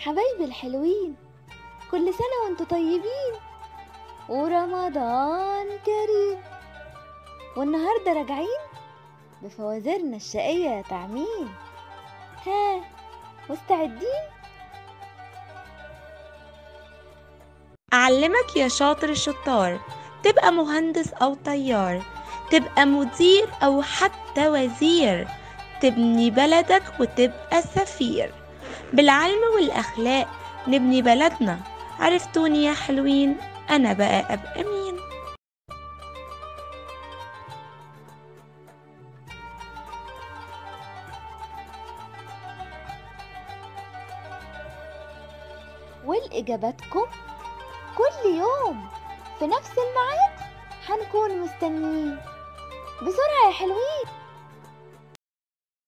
حبايبي الحلوين كل سنة وانتوا طيبين ورمضان كريم والنهاردة راجعين بفوازيرنا الشقية يا تعمين ها مستعدين أعلمك يا شاطر الشطار تبقى مهندس أو طيار تبقى مدير أو حتى وزير تبني بلدك وتبقى سفير بالعلم والأخلاق نبني بلدنا عرفتوني يا حلوين أنا بقى أبقى مين والإجاباتكم كل يوم في نفس الميعاد هنكون مستنيين بسرعة يا حلوين